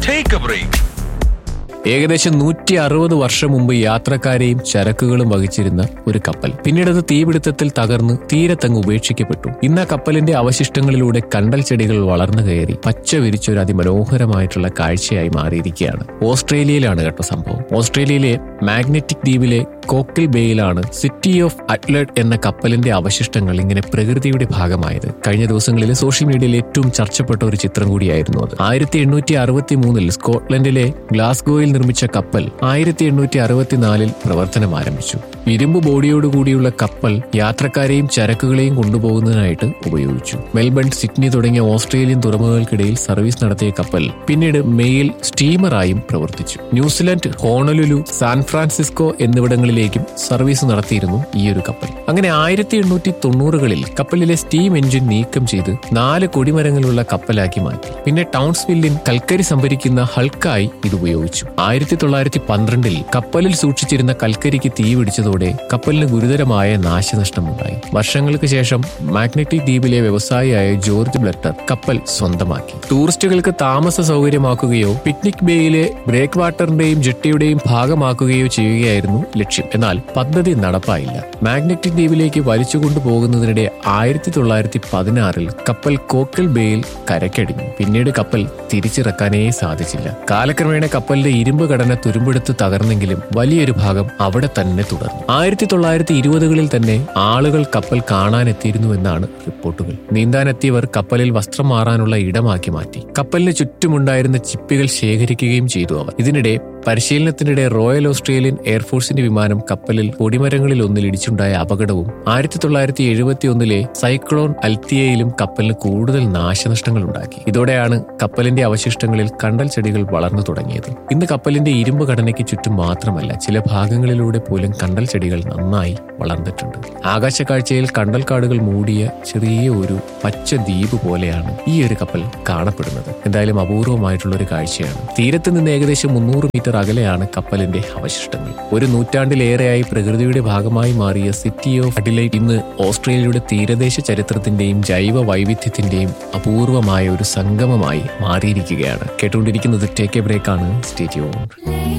Take a break. ഏകദേശം നൂറ്റി അറുപത് വർഷം മുമ്പ് യാത്രക്കാരെയും ചരക്കുകളും വഹിച്ചിരുന്ന ഒരു കപ്പൽ പിന്നീട് അത് തീപിടുത്തത്തിൽ തകർന്ന് തീരത്തങ്ങ് ഉപേക്ഷിക്കപ്പെട്ടു ഇന്ന് ആ കപ്പലിന്റെ അവശിഷ്ടങ്ങളിലൂടെ കണ്ടൽ ചെടികൾ വളർന്നു കയറി പച്ച വിരിച്ച ഒരു അതിമനോഹരമായിട്ടുള്ള കാഴ്ചയായി മാറിയിരിക്കുകയാണ് ഓസ്ട്രേലിയയിലാണ് കേട്ടോ സംഭവം ഓസ്ട്രേലിയയിലെ മാഗ്നറ്റിക് ദ്വീപിലെ കോക്കിൽ ബേയിലാണ് സിറ്റി ഓഫ് അറ്റ്ലഡ് എന്ന കപ്പലിന്റെ അവശിഷ്ടങ്ങൾ ഇങ്ങനെ പ്രകൃതിയുടെ ഭാഗമായത് കഴിഞ്ഞ ദിവസങ്ങളിൽ സോഷ്യൽ മീഡിയയിൽ ഏറ്റവും ചർച്ചപ്പെട്ട ഒരു ചിത്രം കൂടിയായിരുന്നു അത് ആയിരത്തി എണ്ണൂറ്റി അറുപത്തി മൂന്നിൽ സ്കോട്ട്ലൻഡിലെ ഗ്ലാസ്ഗോയിൽ നിർമ്മിച്ച കപ്പൽ ആയിരത്തി എണ്ണൂറ്റി അറുപത്തിനാലിൽ പ്രവർത്തനം ആരംഭിച്ചു ഇരുമ്പ് ബോഡിയോടുകൂടിയുള്ള കപ്പൽ യാത്രക്കാരെയും ചരക്കുകളെയും കൊണ്ടുപോകുന്നതിനായിട്ട് ഉപയോഗിച്ചു മെൽബൺ സിഡ്നി തുടങ്ങിയ ഓസ്ട്രേലിയൻ തുറമുഖങ്ങൾക്കിടയിൽ സർവീസ് നടത്തിയ കപ്പൽ പിന്നീട് മെയിൽ സ്റ്റീമറായും പ്രവർത്തിച്ചു ന്യൂസിലൻഡ് ഹോണലുലു സാൻ ഫ്രാൻസിസ്കോ എന്നിവിടങ്ങളിലേക്കും സർവീസ് നടത്തിയിരുന്നു ഈ ഒരു കപ്പൽ അങ്ങനെ ആയിരത്തി എണ്ണൂറ്റി തൊണ്ണൂറുകളിൽ കപ്പലിലെ സ്റ്റീം എഞ്ചിൻ നീക്കം ചെയ്ത് നാല് കൊടിമരങ്ങളുള്ള കപ്പലാക്കി മാറ്റി പിന്നെ ടൗൺസ്വില്ലിൻ കൽക്കരി സംഭരിക്കുന്ന ഹൾക്കായി ഇത് ഉപയോഗിച്ചു ആയിരത്തി തൊള്ളായിരത്തി പന്ത്രണ്ടിൽ കപ്പലിൽ സൂക്ഷിച്ചിരുന്ന കൽക്കരിക്ക് തീ പിടിച്ചതോടെ കപ്പലിന് ഗുരുതരമായ നാശനഷ്ടമുണ്ടായി വർഷങ്ങൾക്ക് ശേഷം മാഗ്നറ്റിക് ദ്വീപിലെ വ്യവസായിയായ ജോർജ് ബ്ലട്ടർ കപ്പൽ സ്വന്തമാക്കി ടൂറിസ്റ്റുകൾക്ക് താമസ സൗകര്യമാക്കുകയോ പിക്നിക് ബേയിലെ ബ്രേക്ക് വാട്ടറിന്റെയും ജെട്ടിയുടെയും ഭാഗമാക്കുകയോ ചെയ്യുകയായിരുന്നു ലക്ഷ്യം എന്നാൽ പദ്ധതി നടപ്പായില്ല മാഗ്നറ്റിക് ദ്വീപിലേക്ക് വലിച്ചുകൊണ്ടു പോകുന്നതിനിടെ ആയിരത്തി തൊള്ളായിരത്തി പതിനാറിൽ കപ്പൽ കോക്കൽ ബേയിൽ കരക്കടിഞ്ഞു പിന്നീട് കപ്പൽ തിരിച്ചിറക്കാനേ സാധിച്ചില്ല കാലക്രമേണ കപ്പലിന്റെ ഇരുമ്പ് ഘടന തുരുമ്പെടുത്ത് തകർന്നെങ്കിലും വലിയൊരു ഭാഗം അവിടെ തന്നെ തുടർന്നു ആയിരത്തി തൊള്ളായിരത്തി ഇരുപതുകളിൽ തന്നെ ആളുകൾ കപ്പൽ കാണാനെത്തിയിരുന്നു എന്നാണ് റിപ്പോർട്ടുകൾ നീന്താനെത്തിയവർ കപ്പലിൽ വസ്ത്രം മാറാനുള്ള ഇടമാക്കി മാറ്റി കപ്പലിന് ചുറ്റുമുണ്ടായിരുന്ന ചിപ്പികൾ ശേഖരിക്കുകയും ചെയ്തു അവർ ഇതിനിടെ പരിശീലനത്തിനിടെ റോയൽ ഓസ്ട്രേലിയൻ എയർഫോഴ്സിന്റെ വിമാനം കപ്പലിൽ കൊടിമരങ്ങളിൽ ഒന്നിൽ ഇടിച്ചുണ്ടായ അപകടവും ആയിരത്തി തൊള്ളായിരത്തി എഴുപത്തി ഒന്നിലെ സൈക്ലോൺ അൽത്തിയയിലും കപ്പലിന് കൂടുതൽ നാശനഷ്ടങ്ങൾ ഉണ്ടാക്കി ഇതോടെയാണ് കപ്പലിന്റെ അവശിഷ്ടങ്ങളിൽ കണ്ടൽ ചെടികൾ വളർന്നു തുടങ്ങിയത് ഇന്ന് കപ്പലിന്റെ ഇരുമ്പ് ഘടനയ്ക്ക് ചുറ്റും മാത്രമല്ല ചില ഭാഗങ്ങളിലൂടെ പോലും കണ്ടൽ ചെടികൾ നന്നായി വളർന്നിട്ടുണ്ട് ആകാശക്കാഴ്ചയിൽ കണ്ടൽ കാടുകൾ മൂടിയ ചെറിയ ഒരു പച്ച ദ്വീപ് പോലെയാണ് ഈ ഒരു കപ്പൽ കാണപ്പെടുന്നത് എന്തായാലും അപൂർവമായിട്ടുള്ള ഒരു കാഴ്ചയാണ് തീരത്ത് നിന്ന് ഏകദേശം മുന്നൂറ് മീറ്റർ അകലെയാണ് കപ്പലിന്റെ അവശിഷ്ടങ്ങൾ ഒരു നൂറ്റാണ്ടിലേറെയായി പ്രകൃതിയുടെ ഭാഗമായി മാറിയ സിറ്റി ഓഫ് അഡിലൈറ്റ് ഇന്ന് ഓസ്ട്രേലിയയുടെ തീരദേശ ചരിത്രത്തിന്റെയും ജൈവ വൈവിധ്യത്തിന്റെയും അപൂർവമായ ഒരു സംഗമമായി മാറിയിരിക്കുകയാണ് കേട്ടുകൊണ്ടിരിക്കുന്നത് ടേക്ക് എ ബ്രേക്കാണ് സ്റ്റേറ്റ്